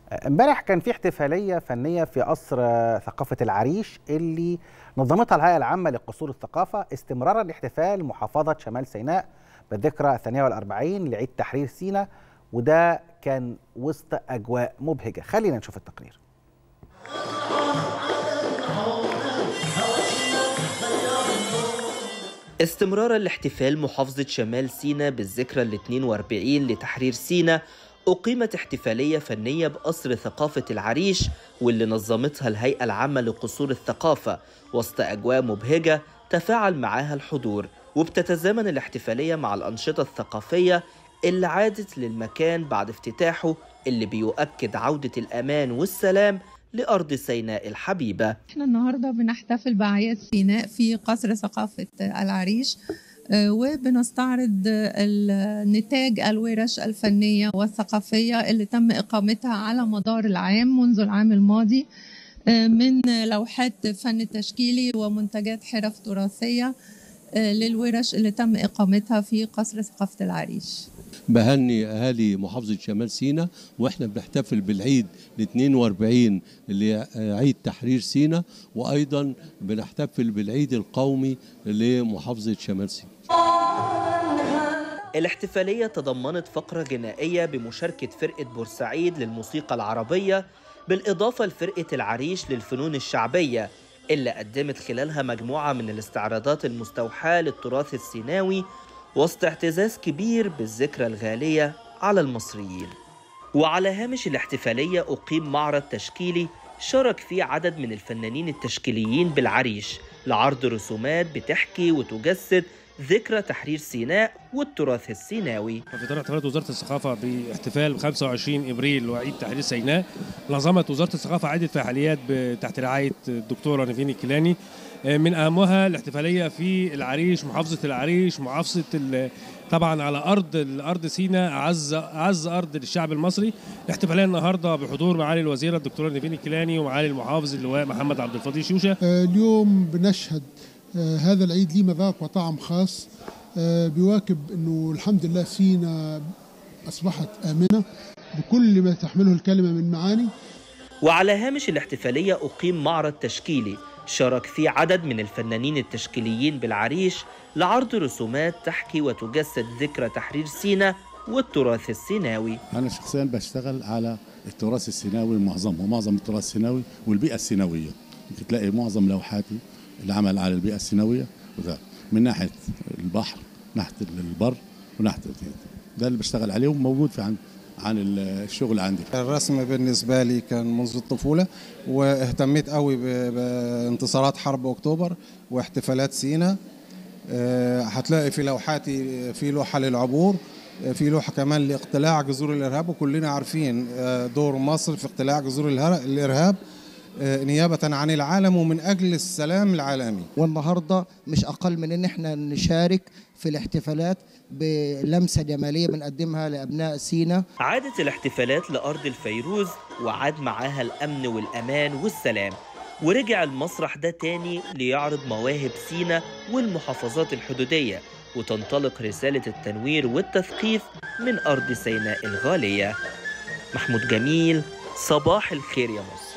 امبارح كان في احتفاليه فنيه في قصر ثقافه العريش اللي نظمتها الهيئه العامه لقصور الثقافه استمرارا لاحتفال محافظه شمال سيناء بالذكرى الثانيه والأربعين لعيد تحرير سيناء وده كان وسط اجواء مبهجه خلينا نشوف التقرير استمرارا لاحتفال محافظة شمال سيناء بالذكرى ال 42 لتحرير سيناء أقيمت احتفالية فنية بقصر ثقافة العريش واللي نظمتها الهيئة العامة لقصور الثقافة وسط أجواء مبهجة تفاعل معاها الحضور وبتتزامن الاحتفالية مع الأنشطة الثقافية اللي عادت للمكان بعد افتتاحه اللي بيؤكد عودة الأمان والسلام لأرض سيناء الحبيبة احنا النهاردة بنحتفل بأعياد سيناء في قصر ثقافة العريش وبنستعرض نتاج الورش الفنية والثقافية اللي تم إقامتها على مدار العام منذ العام الماضي من لوحات فن تشكيلي ومنتجات حرف تراثية للورش اللي تم إقامتها في قصر ثقافة العريش بهني اهالي محافظه شمال سيناء واحنا بنحتفل بالعيد ال 42 اللي عيد تحرير سيناء وايضا بنحتفل بالعيد القومي لمحافظه شمال سيناء. الاحتفاليه تضمنت فقره غنائيه بمشاركه فرقه بورسعيد للموسيقى العربيه بالاضافه لفرقه العريش للفنون الشعبيه اللي قدمت خلالها مجموعه من الاستعراضات المستوحاه للتراث السيناوي وسط اعتزاز كبير بالذكرى الغالية على المصريين وعلى هامش الاحتفالية أقيم معرض تشكيلي شارك فيه عدد من الفنانين التشكيليين بالعريش لعرض رسومات بتحكي وتجسد ذكرى تحرير سيناء والتراث السيناوي في اطار احتفالات وزاره الثقافه باحتفال 25 ابريل وعيد تحرير سيناء نظمت وزاره الثقافه عده فعاليات تحت رعايه الدكتوره نيفين الكيلاني من اهمها الاحتفاليه في العريش محافظه العريش محافظه طبعا على ارض الارض سيناء اعز اعز ارض للشعب المصري الاحتفاليه النهارده بحضور معالي الوزيره الدكتوره نيفين الكيلاني ومعالي المحافظ اللواء محمد عبد الفضيل شوشه اليوم بنشهد هذا العيد ليه مذاق وطعم خاص بيواكب انه الحمد لله سينا اصبحت امنه بكل ما تحمله الكلمه من معاني وعلى هامش الاحتفاليه اقيم معرض تشكيلي شارك فيه عدد من الفنانين التشكيليين بالعريش لعرض رسومات تحكي وتجسد ذكرى تحرير سيناء والتراث السيناوي أنا شخصيا بشتغل على التراث السيناوي معظمه معظم التراث السيناوي والبيئة السيناوية ممكن تلاقي معظم لوحاتي العمل على البيئة السيناوية وده من ناحية البحر ناحية البر وناحية ده اللي بشتغل عليه وموجود في عن عن الشغل عندي الرسم بالنسبة لي كان منذ الطفولة واهتميت قوي بانتصارات حرب أكتوبر واحتفالات سينا هتلاقي في لوحاتي في لوحة للعبور في لوحة كمان لاقتلاع جذور الإرهاب وكلنا عارفين دور مصر في اقتلاع جذور الإرهاب نيابة عن العالم ومن أجل السلام العالمي والنهاردة مش أقل من أن احنا نشارك في الاحتفالات بلمسة جمالية بنقدمها لأبناء سينا عادت الاحتفالات لأرض الفيروز وعاد معاها الأمن والأمان والسلام ورجع المسرح ده تاني ليعرض مواهب سينا والمحافظات الحدودية وتنطلق رسالة التنوير والتثقيف من أرض سيناء الغالية محمود جميل صباح الخير يا مصر